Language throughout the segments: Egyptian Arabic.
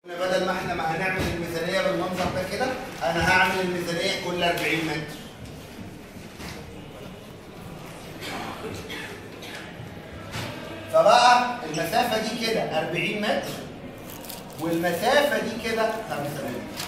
بدل ما احنا ما هنعمل الميزانيه بالمنظر ده كده انا هعمل الميزانيه كل 40 متر فبقى المسافه دي كده 40 متر والمسافه دي كده 5 متر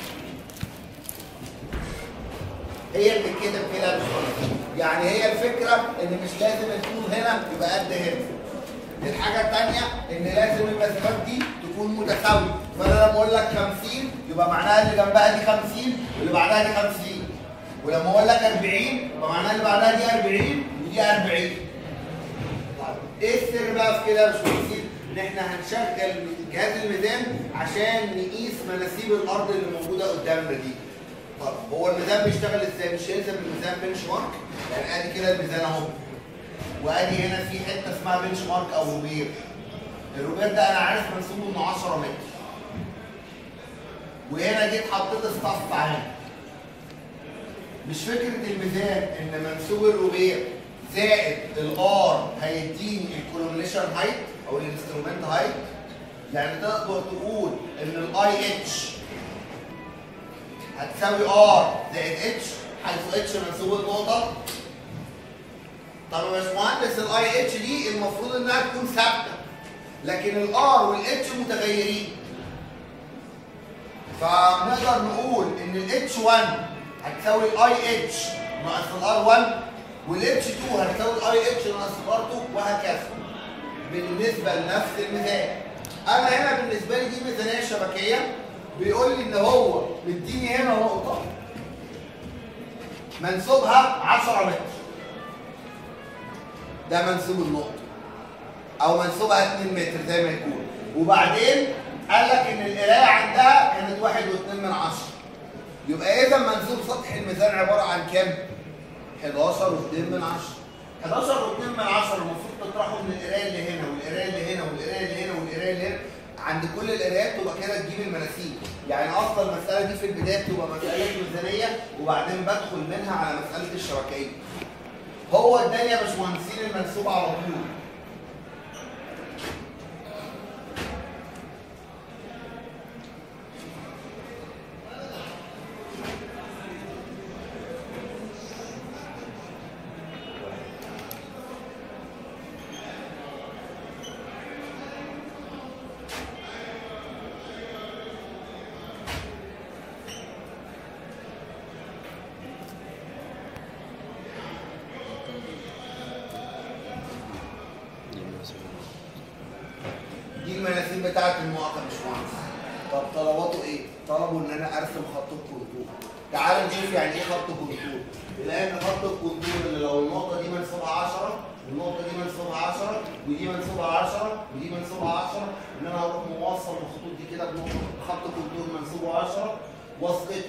هي اللي كده كده يعني هي الفكره ان مش لازم الطول هنا يبقى قد هنا الحاجه الثانيه ان لازم المسافات دي تكون متساويه فانا لما اقول لك 50 يبقى معناها اللي جنبها دي 50 واللي بعدها دي 50 ولما اقول لك 40 يبقى معناها اللي بعدها دي 40 ودي 40 طيب ايه السر بقى في كده يا باشمهندسين؟ ان احنا هنشغل جهاز الميزان عشان نقيس مناسيب الارض اللي موجوده قدامنا دي طب هو الميزان بيشتغل ازاي؟ مش يلزم الميزان بنش مارك؟ يعني ادي كده الميزان اهو وادي هنا في حته اسمها بنش مارك او روبير الروبير ده انا عارف منسوبه انه 10 متر وهنا جيت حطيت اسطف عام مش فكره الميزان ان منسوب الروبير زائد الار هيديني الكولوميشن هايت او الانسترومنت هايت يعني تقدر تقول ان الاي اتش هتساوي ار زائد اتش حيث اتش منسوب النقطه طب يا باشمهندس الاي اتش دي المفروض انها تكون ثابته لكن الار والاتش متغيرين فنقدر نقول ان الاتش 1 هتساوي الاي اتش ناقص الار 1 والاتش 2 هتساوي الاي اتش ناقص الار 2 وهكذا بالنسبه لنفس الميزان انا هنا بالنسبه لي دي ميزانيه شبكيه بيقول لي ان هو مديني هنا نقطه منسوبها 10 متر ده منسوب النقطه او منسوبها 2 متر زي ما يكون وبعدين قال لك ان القرايه عندها كانت 1 و2 من 10 يبقى اذا منسوب سطح الميزان عباره عن كام 11 و2 من 10 11 و2 من 10 المفروض تطرحوا من القرايه اللي هنا والقرايه اللي هنا والقرايه اللي هنا والقرايه اللي هنا عند كل القرايات تبقى كده تجيب المناسيب يعني اصلا المساله دي في البدايه بتبقى مساله ميزانيه وبعدين بدخل منها على مساله الشبكيه هو اداني يا باشمهندسين المنسوب على طول دي المناسيب بتاعت المواقع يا باشمهندس طب طلباته ايه؟ طلبوا ان انا ارسم خط الكونتور تعال نشوف يعني ايه خط كونتور لان خط الكونتور اللي لو النقطه دي منسوبها 10 والنقطه دي منسوبها 10 ودي منسوبها 10 ودي منسوبها 10 ان انا هروح موصل الخطوط دي كده بنقطه خط كونتور منسوبه 10 واسقطه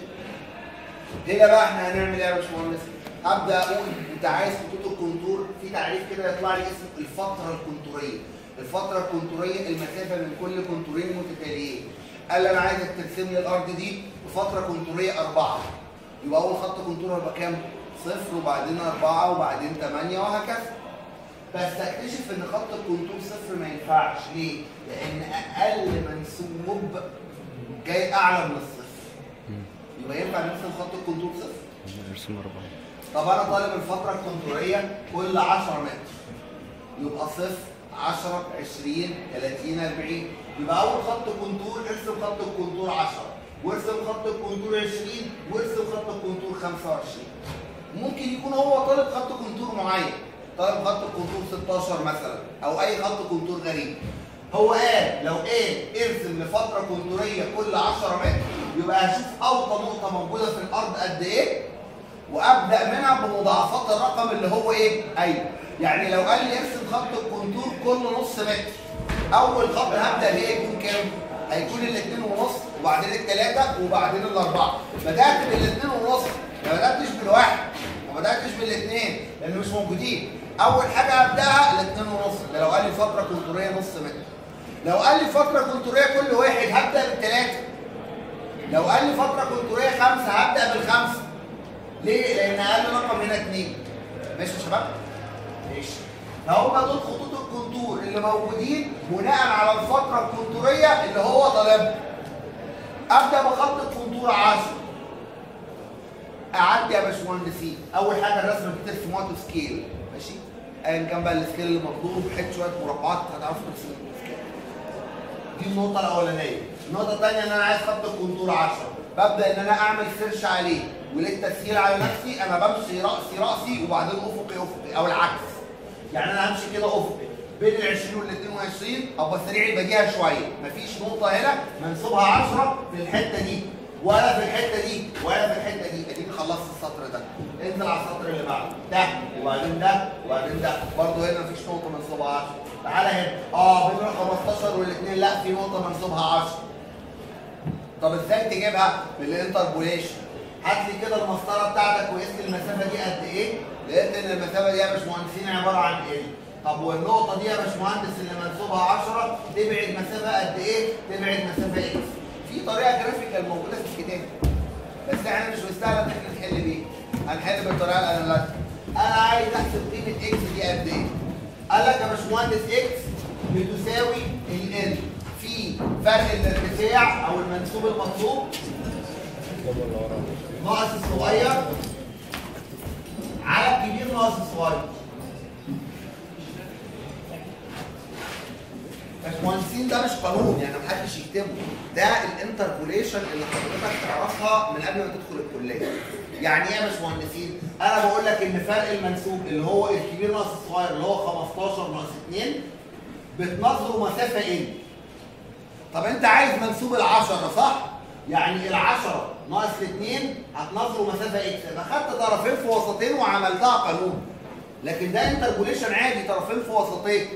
هنا بقى احنا هنعمل ايه يا باشمهندس؟ هبدا اقول انت عايز خطوط الكونتور في تعريف كده يطلع لي اسم الفتره الكونتوريه الفتره الكونتوريه المسافه من كل كونتورين متتاليين قال لي انا عايزك ترسم لي الارض دي بفتره كونتوريه اربعه يبقى اول خط كونتور هيبقى كام؟ صفر وبعدين اربعه وبعدين ثمانيه وهكذا بس اكتشف ان خط الكونتور صفر ما ينفعش ليه؟ لان اقل منسوب جاي اعلى من الصفر يبقى ينفع نرسم خط الكونتور صفر؟ نرسم أربعة طب انا طالب الفتره الكونتوريه كل 10 متر يبقى صفر 10 20 30 40 يبقى اول خط كونتور ارسم خط الكونتور 10 وارسم خط الكونتور 20 وارسم خط الكونتور 25 ممكن يكون هو طالب خط كونتور معين طالب خط الكونتور 16 مثلا او اي خط كونتور غريب هو قال لو قال ارسم لفتره كونتوريه كل 10 متر يبقى هشوف اوطى نقطه موجوده في الارض قد ايه وابدا منها بمضاعفات الرقم اللي هو ايه ايوه يعني لو قال لي ارسم خط الكونتور كل نص متر اول خط هبدا بيه يكون كام هيكون الاثنين ونص وبعدين الثلاثه وبعدين الاربعه بدات بالاثنين ونص ما بداتش بالواحد ما بداتش بالاثنين لان مش موجودين اول حاجه هبداها الاثنين ونص ده لو قال لي فتره كونتوريه نص متر لو قال لي فتره كونتوريه كل واحد هبدا بالثلاثه لو قال لي فتره كونتوريه خمسه هبدا بالخمسه ليه؟ لان اقل رقم هنا اثنين ماشي يا شباب؟ ماشي فهم دول خطوط الكونتور اللي موجودين بناء على الفتره الكونتوريه اللي هو طالبها ابدا بخط الكونتور 10 اعدي يا باشمهندسين اول حاجه الرسم بترسم اوتو سكيل ماشي ايا كان بقى السكيل اللي مطلوب حط شويه مربعات هتعرفوا ترسموا السكيل دي النقطه الاولانيه النقطه الثانيه ان انا عايز خط الكونتور 10 ببدا ان انا اعمل سيرش عليه وللتسهيل على نفسي انا بمشي راسي راسي وبعدين افقي افقي او العكس يعني انا همشي كده افقي بين ال 20 وال 22 ابقى سريع البديهه شويه مفيش نقطه هنا منسوبها 10 في الحته دي ولا في الحته دي ولا في الحته دي اديك خلصت السطر ده انزل على السطر اللي بعده ده وبعدين ده وبعدين ده برضه هنا مفيش نقطه منسوبها 10 تعالى هنا اه بين ال 15 والاثنين لا في نقطه منسوبها 10 طب ازاي تجيبها بالانتربوليشن هات لي كده المسطره بتاعتك وقيس لي المسافه دي قد ايه لقيت ان المسافه دي يا باشمهندسين عباره عن ايه طب والنقطه دي يا باشمهندس اللي منسوبها 10 تبعد مسافه قد ايه تبعد مسافه اكس في طريقه جرافيكال موجوده في الكتاب بس احنا مش مستاهل ان احنا نحل بيه هنحل بالطريقه الاناليتيك انا عايز احسب قيمه اكس دي قد ايه قال لك يا باشمهندس اكس بتساوي ال في فرق الارتفاع او المنسوب المطلوب ناقص الصغير على الكبير ناقص الصغير باشمهندسين ده مش قانون يعني محدش يكتبه ده الانتربوليشن اللي حضرتك تعرفها من قبل ما تدخل الكليه يعني ايه يا باشمهندسين انا بقول لك ان فرق المنسوب اللي هو الكبير ناقص الصغير اللي هو 15 ناقص 2 بتنظره مسافه ايه طب انت عايز منسوب العشرة صح يعني العشرة ناقص الاثنين هتنظروا مسافه اكس يبقى خدت طرفين في وسطين وعملتها قانون لكن ده انتربوليشن عادي طرفين في وسطين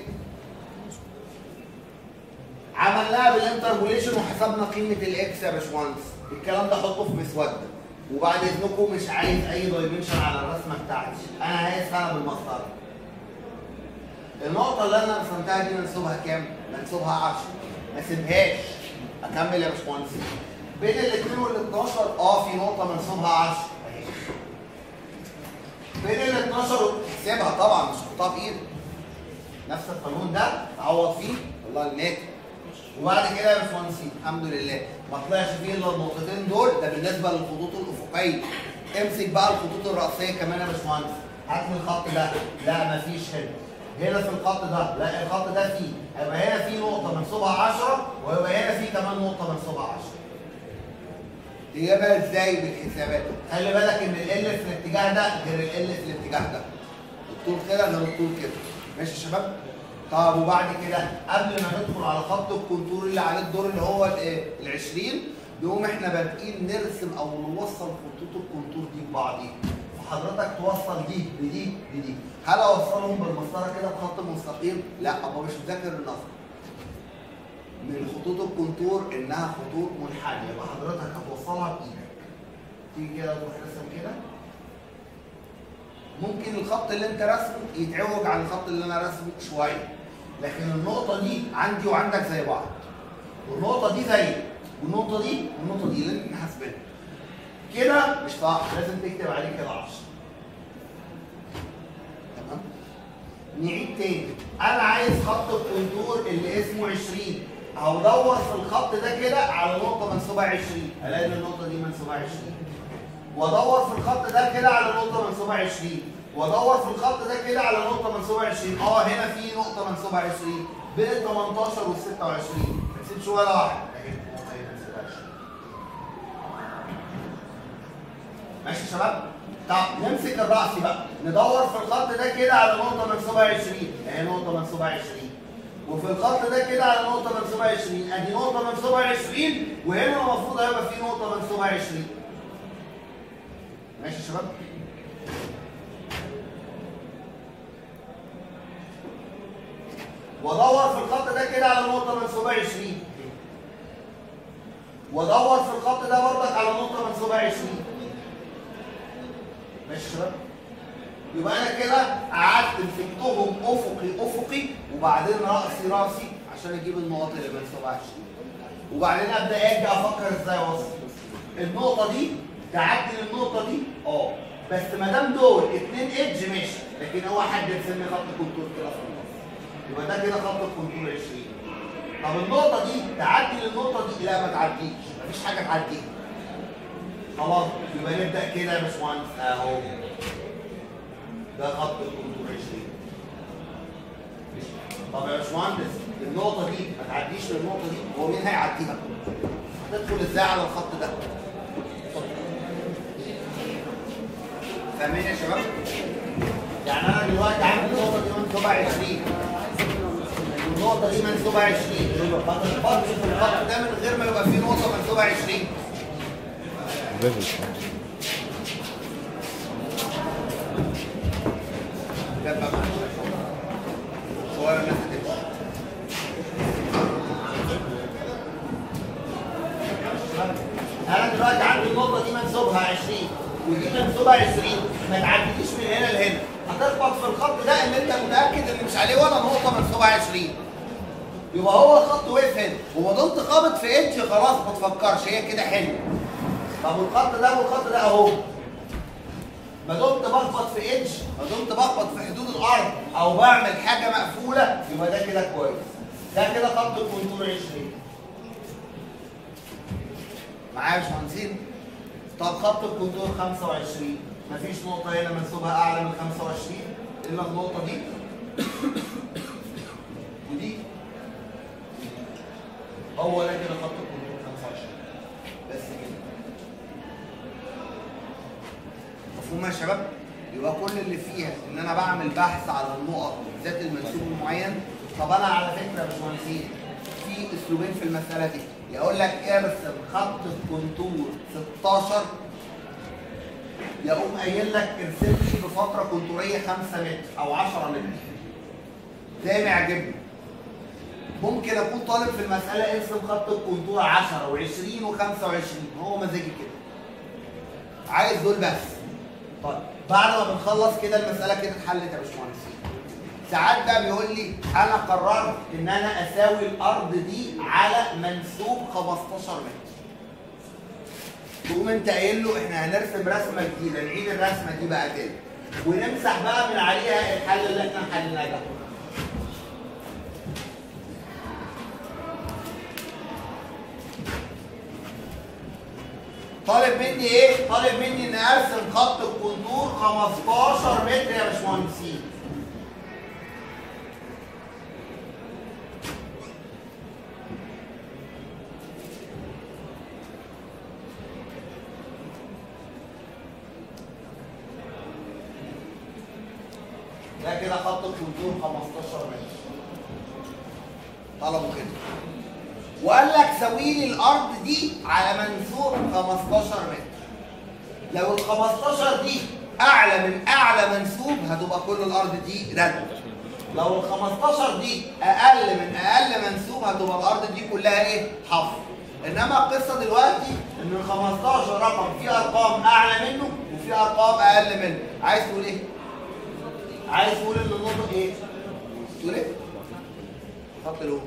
عملناها بالانتربوليشن وحسبنا قيمه الاكس يا باشمهندس الكلام ده حطه في مسوده وبعد اذنكم مش عايز اي دايمنشن على الرسمه بتاعتي انا عايز انا بالمسطره النقطه اللي انا رسمتها دي منسوبها كام منسوبها 10 ما سيبهاش اكمل يا باشمهندس بين الاثنين وال 12 اه في نقطه منسوبها 10 بين ال 12 سيبها طبعا مش حطها بايدك نفس القانون ده تعوض فيه الله الناتج وبعد كده يا باشمهندسين الحمد لله ما طلعش فيه الا النقطتين دول ده بالنسبه للخطوط الافقيه امسك بقى الخطوط الراسيه كمان يا باشمهندس هات لي الخط ده لا مفيش هنا هنا في الخط ده لا الخط ده فيه هيبقى هنا في نقطه منسوبها 10 ويبقى هنا في كمان نقطه منسوبها 10 تجيبها ازاي بالحسابات خلي بالك ان ال في الاتجاه ده غير ال في الاتجاه ده الطول كده غير الطول كده ماشي يا شباب طب وبعد كده قبل ما ندخل على خط الكونتور اللي عليه الدور اللي هو ال 20 نقوم احنا بادئين نرسم او نوصل خطوط الكونتور دي ببعضيها فحضرتك توصل دي بدي بدي هل اوصلهم بالمسطره كده بخط مستقيم؟ لا ابقى مش مذاكر النظر من خطوط الكونتور انها خطوط منحنيه يبقى حضرتك هتوصلها بايدك تيجي كده تروح رسم كده ممكن الخط اللي انت رسمه يتعوج عن الخط اللي انا رسمه شويه لكن النقطه دي عندي وعندك زي بعض والنقطه دي زي والنقطه دي والنقطه دي اللي احنا حاسبينها كده مش صح لازم تكتب عليه كده 10 تمام نعيد تاني انا عايز خط الكونتور اللي اسمه 20 هدور في الخط ده كده على نقطه منسوبه 20 الاقي ان النقطه دي منسوبه 20 وادور في الخط ده كده على نقطه منسوبه 20 وادور في الخط ده كده على نقطه منسوبه 20 اه هنا في نقطه منسوبه 20 بين ال 18 وال 26 ما تسيبش ولا واحده اهي النقطه هي منسوبه 20 ماشي يا شباب طب نمسك الراس بقى ندور في الخط ده كده على نقطه منسوبه 20 اهي نقطه منسوبه 20 وفي الخط ده كده على نقطه منسوبه 20 ادي نقطه منسوبه 20 وهنا المفروض هيبقى في نقطه منسوبه 20 ماشي يا شباب وادور في الخط ده كده على نقطه منسوبه 20 وادور في الخط ده برضك على نقطه منسوبه 20 ماشي يا شباب يبقى انا كده قعدت مسكتهم افقي افقي وبعدين راسي راسي عشان اجيب النقط اللي منسوبه 20 وبعدين ابدا اجي افكر ازاي اوصل النقطه دي تعدي للنقطه دي اه بس ما دام دول اتنين ايدج ماشي لكن هو حد يرسم لي خط كونتور كده في النص يبقى ده كده خط الكونتور 20 طب النقطه دي تعدي للنقطه دي لا ما تعديش مفيش حاجه تعديها خلاص يبقى نبدا كده يا باشمهندس اهو ده خط الكونتور 20 طب يا باشمهندس النقطه دي ما تعديش من النقطه دي هو مين هيعديها؟ هتدخل ازاي على الخط ده؟ فاهمين يا شباب؟ يعني انا دلوقتي عندي النقطه دي منسوبه 20 والنقطه دي منسوبه 20 ما تخبطش في الخط ده من غير ما يبقى فيه نقطه منسوبه 20 جنب بقى صغير الناس هتمشي انا دلوقتي عندي النقطه دي منسوبها 20 ودي منسوبها 20 ما تعديش من هنا لهنا هتخبط في الخط ده ان انت متاكد ان مش عليه ولا نقطه منسوبها 20 يبقى هو الخط وقف هنا وما دمت خابط في انش خلاص ما تفكرش هي كده حلو طب والخط ده والخط ده اهو ما دمت بخبط في انش ما دمت بخبط في حدود الارض او بعمل حاجه مقفوله يبقى ده كده كويس ده كده خط الكونتور 20 معايا يا باشمهندسين طب خط الكونتور 25 مفيش نقطه هنا منسوبها اعلى من 25 الا النقطه دي ودي هو ده كده خط الكونتور 25 بس كده مفهوم يا شباب؟ يبقى كل اللي فيها ان انا بعمل بحث على النقط ذات المنسوب المعين طب انا على فكره يا باشمهندسين في اسلوبين في المساله دي يقول لك ارسم خط الكونتور 16 يقوم قايل لك ارسم لي بفتره كونتوريه 5 متر او 10 متر زي ما يعجبني ممكن اكون طالب في المساله ارسم خط الكونتور 10 و20 و25 هو مزاجي كده عايز دول بس طيب بعد ما بنخلص كده المساله كده اتحلت يا باشمهندسين ساعات بقى بيقول لي انا قررت ان انا اساوي الارض دي على منسوب 15 متر تقوم انت قايل له احنا هنرسم رسمه جديده نعيد الرسمه دي بقى كده ونمسح بقى من عليها الحل اللي احنا حليناه ده طالب مني ايه؟ طالب مني ان ارسم خط الكونتور 15 متر يا باشمهندسين. ده كده خط الكونتور 15 متر. طلبوا كده. وقال لك سوي لي الارض دي على منسوب 15 متر لو ال 15 دي اعلى من اعلى منسوب هتبقى كل الارض دي رد لو ال 15 دي اقل من اقل منسوب هتبقى الارض دي كلها ايه حفر انما القصه دلوقتي ان ال 15 رقم فيه ارقام اعلى منه وفيه ارقام اقل منه عايز تقول ايه عايز تقول ان النقطه ايه تقول ايه خط لون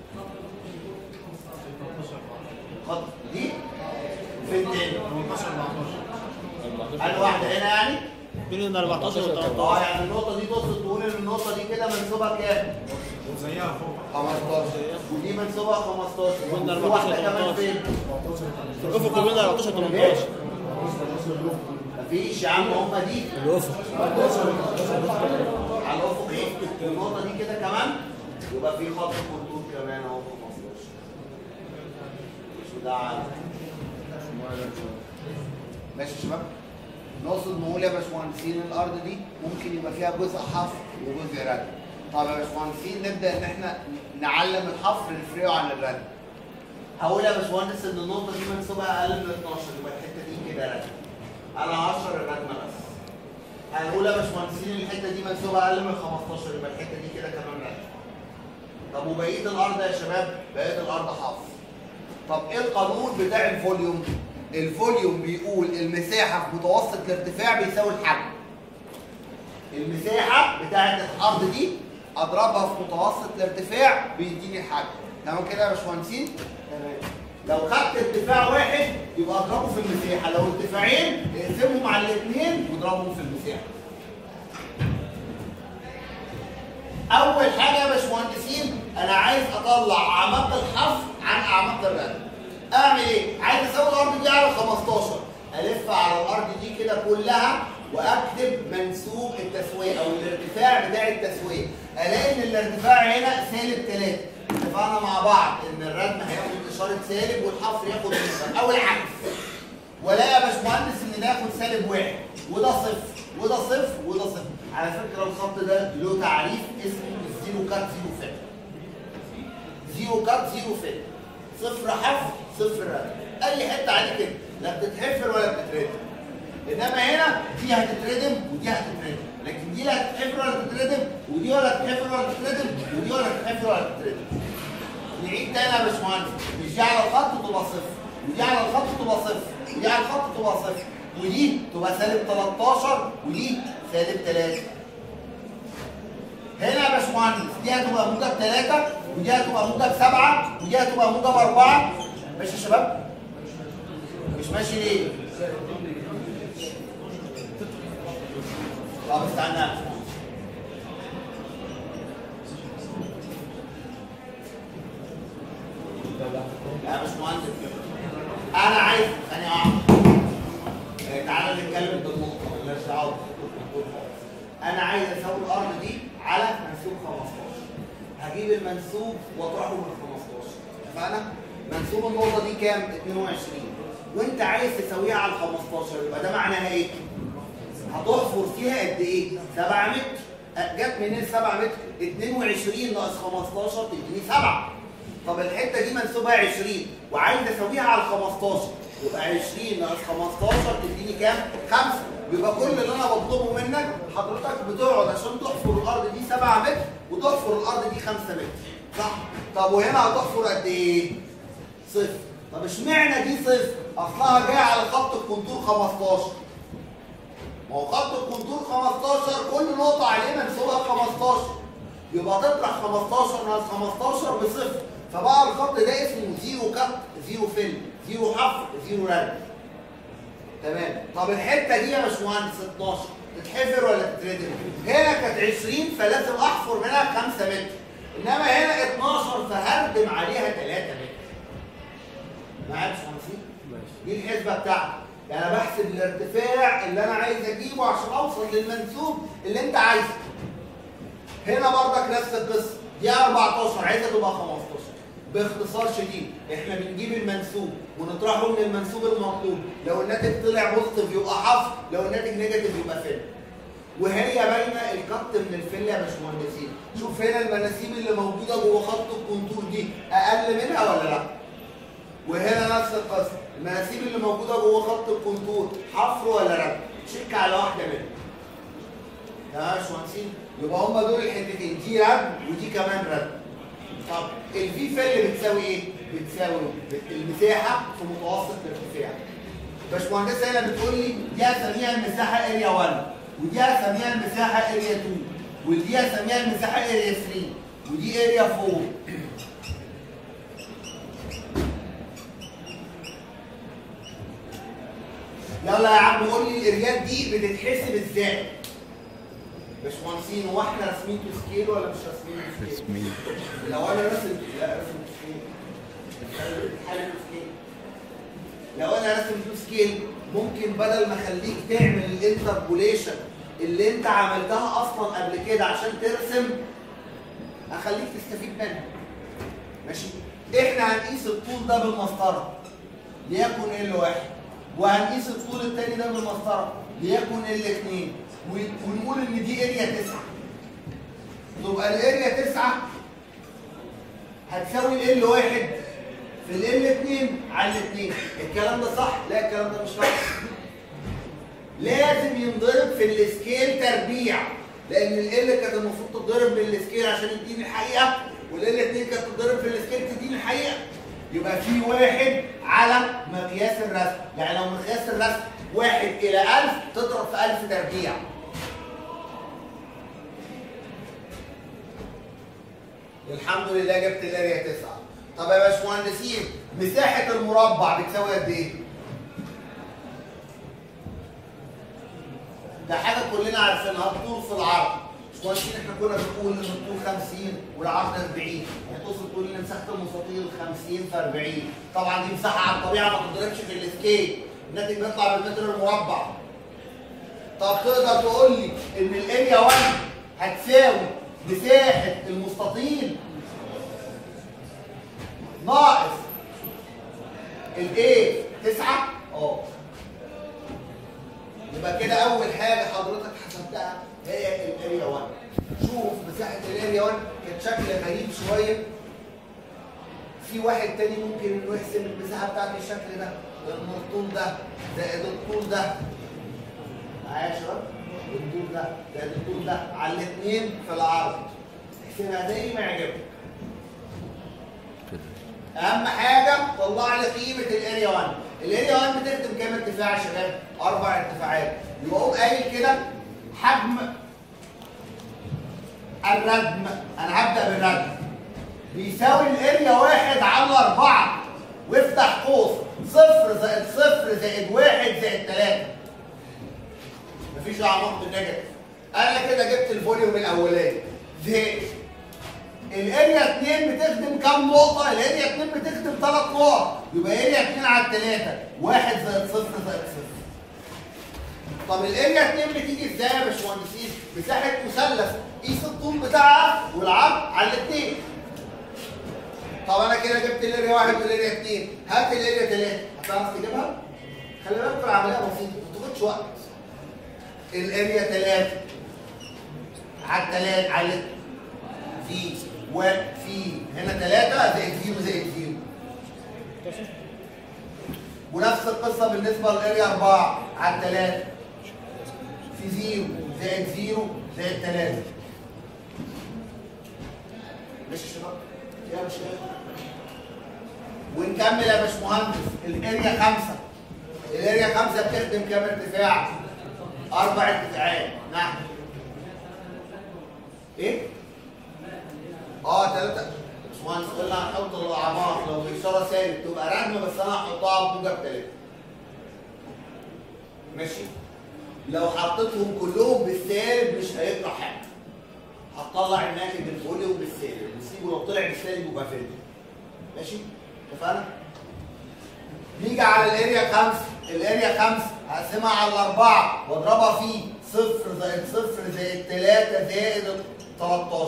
خط دي فين تاني؟ هل واحدة هنا يعني؟ بين 14 و 13 اه يعني النقطة دي تقصد تقول ان النقطة دي كده منسوبها كام؟ وزيها فوق 15 ودي منسوبها 15 قلنا وفي 14 واحدة كمان 18. فين؟ في الافق بين 14 و 18 مفيش يا عم هما دي الافق على الافق ايه؟ النقطة دي كده كمان يبقى في خط كونتور كمان اهو 15 مش ده عادي ماشي يا شباب نقصد نقول يا باشمهندسين الارض دي ممكن يبقى فيها جزء حفر وجزء ردم طب يا باشمهندسين نبدا ان احنا نعلم الحفر نفرقه عن الردم هقول يا باشمهندس ان النقطه دي منسوبها اقل من 12 يبقى الحته دي كده ردم انا 10 الردمه بس هنقول يا باشمهندسين ان الحته دي منسوبها اقل من 15 يبقى الحته دي كده كمان ردم طب وبقيه الارض يا شباب بقيه الارض حفر طب ايه القانون بتاع الفوليوم الفوليوم بيقول المساحه في متوسط الارتفاع بيساوي الحجم المساحه بتاعه الارض دي اضربها في متوسط الارتفاع بيديني الحجم تمام كده يا باشمهندسين تمام لو خدت ارتفاع واحد يبقى اضربه في المساحه لو ارتفاعين اقسمهم على الاثنين واضربهم في المساحه اول حاجه يا باشمهندسين انا عايز اطلع اعماق الحفر عن اعماق الردم اعمل ايه عايز كده كلها واكتب منسوب التسويه او الارتفاع بتاع التسويه الاقي ان الارتفاع هنا سالب 3 اتفقنا مع بعض ان الردم هياخد اشاره سالب والحفر ياخد موجب او العكس ولا يا باشمهندس ان ده ياخد سالب واحد وده صفر وده صفر وده صفر على فكره الخط ده له تعريف اسمه الزيرو كات زيرو فات زيرو كات زيرو فات صفر حفر صفر ردم اي حته عليه كده لا بتتحفر ولا بتتردم انما هنا دي هتتردم ودي هتتردم لكن دي لا هتتحفر ولا تتردم ودي ولا تتحفر ولا تتردم ودي ولا تتحفر ولا تتردم نعيد تاني يا باشمهندس مش دي على الخط تبقى صفر ودي على الخط تبقى صفر ودي على الخط تبقى صفر ودي تبقى سالب 13 ودي سالب 3 هنا يا باشمهندس دي هتبقى موجب 3 ودي هتبقى موجب 7 ودي هتبقى موجب 4 ماشي يا شباب؟ مش ماشي ليه؟ طب استنى يا باشمهندس. يا باشمهندس انا عايز ثانية واحدة آه، تعالى نتكلم بالنقطة مالناش دعوة بالدكتور خالص. انا عايز اسوي الارض دي على منسوب 15 هجيب المنسوب واطرحه من 15 اتفقنا؟ منسوب النقطة دي كام؟ 22 وانت عايز تسويها على 15 يبقى ده معناها ايه؟ هتحفر فيها قد ايه؟ 7 متر أه، جت منين 7 متر؟ 22 ناقص 15 تديني 7 طب الحته دي منسوبها 20 وعايز اسويها على 15 يبقى 20 ناقص 15 تديني كام؟ 5 يبقى كل اللي انا بطلبه منك حضرتك بتقعد عشان تحفر الارض دي 7 متر وتحفر الارض دي 5 متر صح؟ طب وهنا هتحفر قد ايه؟ صفر طب اشمعنى دي صفر؟ اصلها جايه على خط الكونتور 15 ما هو خط الكونتور 15 كل نقطة عليه منسوبها 15 يبقى تطرح 15 ناقص 15 بصفر فبقى الخط ده اسمه زيرو كات زيرو فيل زيرو حفر زيرو رد تمام طب الحتة دي يا باشمهندس 12 تتحفر ولا تتردم؟ هنا كانت 20 فلازم احفر منها 5 متر انما هنا 12 فهردم عليها 3 متر معايا يا باشمهندسين؟ دي الحسبة بتاعتي يعني انا بحسب الارتفاع اللي انا عايز اجيبه عشان اوصل للمنسوب اللي انت عايزه هنا برضك نفس القصه دي 14 عايزه تبقى 15 باختصار شديد احنا بنجيب المنسوب ونطرحه من المنسوب المطلوب لو الناتج طلع بوزيتيف يبقى حفظ لو الناتج نيجاتيف يبقى فيل وهي باينه الكت من الفيل يا باشمهندسين شوف هنا المناسيب اللي موجوده جوه خط الكونتور دي اقل منها ولا لا وهنا نفس القصه المناسيب اللي موجوده جوه خط الكونتور حفر ولا رد شيك على واحده منهم تمام يا باشمهندسين يبقى هم دول الحتتين دي رد ودي كمان رد طب الفي فيل بتساوي ايه؟ بتساوي المساحه في متوسط الارتفاع باشمهندسه هنا بتقول لي دي هسميها المساحه اريا 1 ودي هسميها المساحه اريا 2 ودي هسميها المساحه اريا 3 ودي اريا 4 يلا يا عم قول لي الاريات دي بتتحسب ازاي؟ باشمهندسين هو احنا راسمين تو سكيل ولا مش راسمين تو سكيل؟ رسمين لو انا راسم لا راسم تو سكيل حل تو سكيل لو انا راسم تو سكيل ممكن بدل ما اخليك تعمل الانتربوليشن اللي انت عملتها اصلا قبل كده عشان ترسم اخليك تستفيد منها ماشي احنا هنقيس الطول ده بالمسطره ليكن ال واحد وهنقيس الطول التاني ده بالمسطره ليكن ال اتنين ونقول ان دي اريا تسعه تبقى الاريا تسعه هتساوي ال واحد في ال اتنين على الاتنين الكلام ده صح؟ لا الكلام ده مش صح لازم ينضرب في السكيل تربيع لان ال كانت المفروض تتضرب بالسكيل عشان تديني الحقيقه والال 2 كانت تتضرب في السكيل تديني الحقيقه يبقى في واحد على مقياس الرسم يعني لو مقياس الرسم واحد الى 1000 تضرب في 1000 تربيع الحمد لله جبت الاريا 9 طب يا باشمهندسين مساحه المربع بتساوي قد ايه؟ ده حاجه كلنا عارفينها الطول في العرض باشمهندسين احنا كنا بنقول ان الطول 50 والعرض 40 يعني توصل تقول ان مساحه المستطيل 50 في 40 طبعا دي مساحه على الطبيعه ما تضربش في السكيل الناتج بيطلع بالمتر المربع طب تقدر تقول لي ان الاريا 1 هتساوي مساحه المستطيل ناقص الايه 9 اه يبقى كده اول حاجه حضرتك حسبتها هي الاريا 1 شوف مساحه الاريا 1 كانت شكل غريب شويه في واحد تاني ممكن انه يحسب المساحه بتاعت الشكل ده لان الطول ده زائد الطول ده معايا يا شباب الطول ده زائد الطول ده على الاثنين في العرض احسبها زي ما يعجبك اهم حاجه طلع لي قيمه الاريا 1 الاريا 1 بتخدم كام ارتفاع يا شباب اربع ارتفاعات يبقى اقوم قايل كده حجم الردم انا هبدا بالردم بيساوي الاريا واحد على أربعة وافتح قوس صفر زائد صفر زائد واحد زائد ثلاثة مفيش دعوة بالنيجاتيف أنا كده جبت الفوليوم الأولاني زائد الاريا 2 بتخدم كام نقطة؟ الاريا 2 بتخدم ثلاث نقط يبقى اريا 2 على 3 واحد زائد صفر زائد صفر طب الاريا 2 بتيجي ازاي يا باشمهندسين؟ مساحة مثلث قيس الطول بتاعها والعرض على الاثنين طب انا كده جبت الاريا واحد والاريا اثنين هات الاريا ثلاثة هتعرف تجيبها؟ خلي بالك العملية بسيطة ما بتاخدش وقت الاريا ثلاثة على الثلاثة على في وفي هنا ثلاثة زائد زيرو زائد زيرو ونفس القصة بالنسبة للاريا أربعة على الثلاثة في زيرو زائد زيرو زائد ثلاثة ماشي يا شباب؟ فيها مشكلة؟ ونكمل يا باشمهندس الاريا خمسة الاريا خمسة بتخدم كام ارتفاع؟ أربع ارتفاعات نعم إيه؟ اه ثلاثة باشمهندس قلنا هنحط الاعمار لو الاشاره سالب تبقى ردمه بس انا هحطها بموجب ثلاثة ماشي لو حطيتهم كلهم بالسالب مش هيطلع حاجه هتطلع الناتج الفوليوم بالسالب نسيبه لو طلع بالسالب يبقى فيلم ماشي اتفقنا نيجي على الاريا 5 الاريا 5 هقسمها على الاربعه واضربها في صفر زائد صفر زائد 3 زائد 13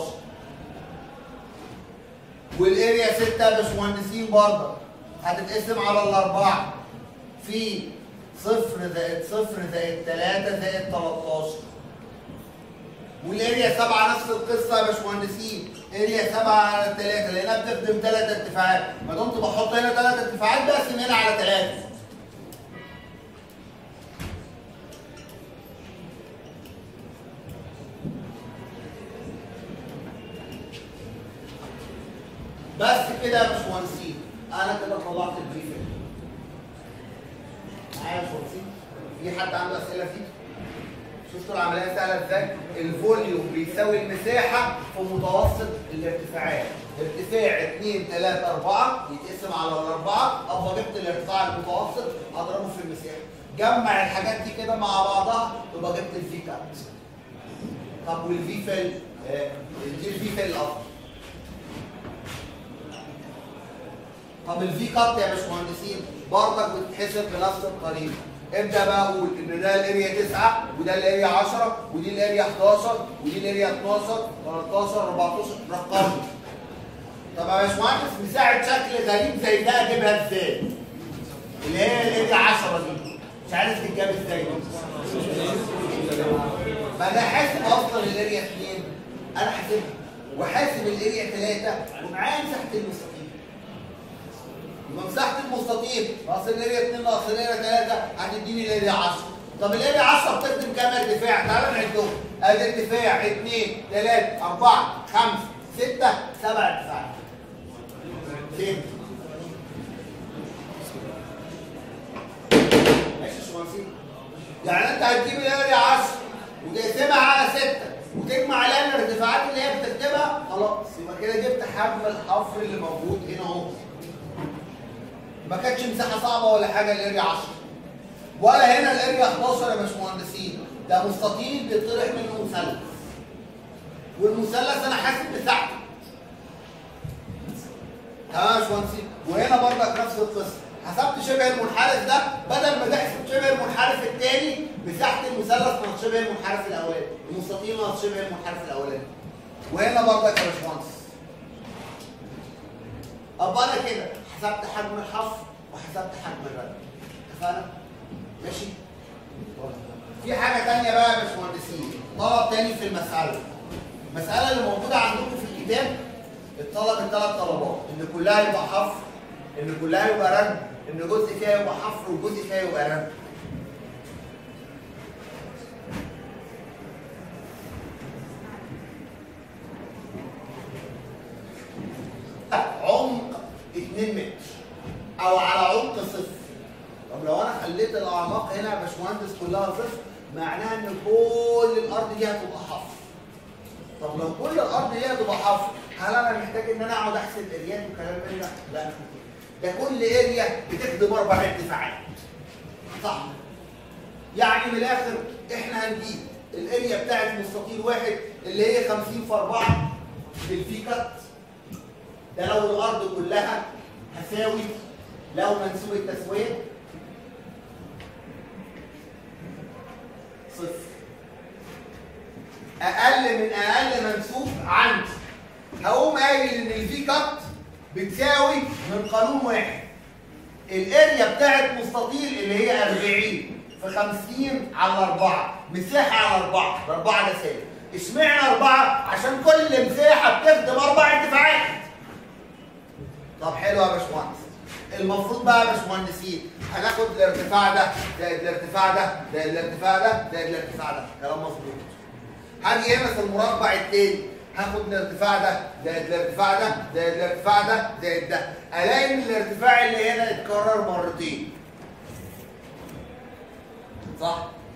والاريا 6 يا باشمهندسين برضه هتتقسم على الاربعه في صفر زائد صفر زائد 3 زائد 13 والاريا 7 نفس القصه يا باشمهندسين اريا 7 على 3 لانها بتخدم ثلاث ارتفاعات ما دمت بحط هنا ثلاث ارتفاعات بقسم هنا على 3 بس كده يا باشمهندسين انا كده طلعت البريفنج معايا يا باشمهندسين في حد عنده اسئله فيه شفتوا العمليه سهله ازاي الفوليوم بيساوي المساحه في متوسط الارتفاعات ارتفاع 2 3 4 يتقسم على الاربعه ابقى جبت الارتفاع المتوسط اضربه في المساحه جمع الحاجات دي كده مع بعضها يبقى جبت الفي كات طب والفي فيل آه، دي الفي فيل الاصل طب الفي كات يا باشمهندسين برضك بتتحسب بنفس الطريقه ابدا بقى اقول ان ده الاريا 9 وده الاريا 10 ودي الاريا 11 ودي الاريا 12 13 14 رقم طب يا باشمهندس مساعد شكل غريب زي ده اجيبها ازاي؟ اللي هي الاريا 10 دي مش عارف تتجاب ازاي ما انا حاسب اصلا الاريا 2 انا حاسبها وحاسب الاريا 3 ومعايا مساحه المستطيل يبقى مساحه المستطيل ناقص الاريا 2 ناقص الاريا 3 هتديني الاريا 10 طب الاريا 10 بتخدم كام ارتفاع؟ تعالى نعدهم ادي ارتفاع 2 3 4 5 6 7 ارتفاعات فين؟ ماشي يا باشمهندسين يعني انت هتجيب الاريا 10 وتقسمها على 6 وتجمع عليها الارتفاعات اللي هي بتكتبها خلاص يبقى كده جبت حجم الحفر اللي موجود هنا اهو ما كانتش مساحه صعبه ولا حاجه الاريا 10 ولا هنا الاريا 11 يا باشمهندسين ده مستطيل بيطرح منه مثلث والمثلث انا حاسب مساحته تمام يا باشمهندسين وهنا برضك نفس القصه حسبت شبه المنحرف ده بدل ما تحسب شبه المنحرف الثاني مساحه المثلث ناقص شبه المنحرف الاولاني المستطيل ناقص شبه المنحرف الاولاني وهنا برضك يا باشمهندس ابقى انا كده حسبت حجم الحفر وحسبت حجم الرد اتفقنا؟ ماشي؟ في حاجه ثانيه بقى يا باشمهندسين طلب تاني في المساله المساله اللي موجوده عندكم في الكتاب الطلب الثلاث طلبات ان كلها يبقى حفر ان كلها يبقى رد ان جزء فيها يبقى حفر وجزء فيها يبقى رد عمق 2 متر او على عمق صفر طب لو انا خليت الاعماق هنا يا باشمهندس كلها صفر معناها ان كل الارض دي هتبقى حفر طب لو كل الارض دي هتبقى حفر هل انا محتاج ان انا اقعد احسب اريات وكلام من ده؟ لا مش محتاج. ده كل اريا بتخدم اربع ارتفاعات صح يعني من الاخر احنا هنجيب الاريا بتاعت مستطيل واحد اللي هي 50 في 4 بالفيكت ده لو الارض كلها هساوي لو منسوب التسويه صفر اقل من اقل منسوب عندي هقوم قايل ان الفي كات بتساوي من قانون واحد الاريا بتاعت مستطيل اللي هي 40 في 50 على 4 مساحه على 4 4 ده ثابت اشمعنى 4 عشان كل مساحه بتخدم اربع ارتفاعات طب حلو يا باشمهندس المفروض بقى يا باشمهندسين هناخد الارتفاع ده زائد الارتفاع ده زائد الارتفاع ده زائد الارتفاع ده كلام مظبوط هاجي هنا في المربع التاني هاخد الارتفاع ده زائد الارتفاع ده زائد الارتفاع ده زائد ده الاقي ان الارتفاع اللي هنا اتكرر مرتين صح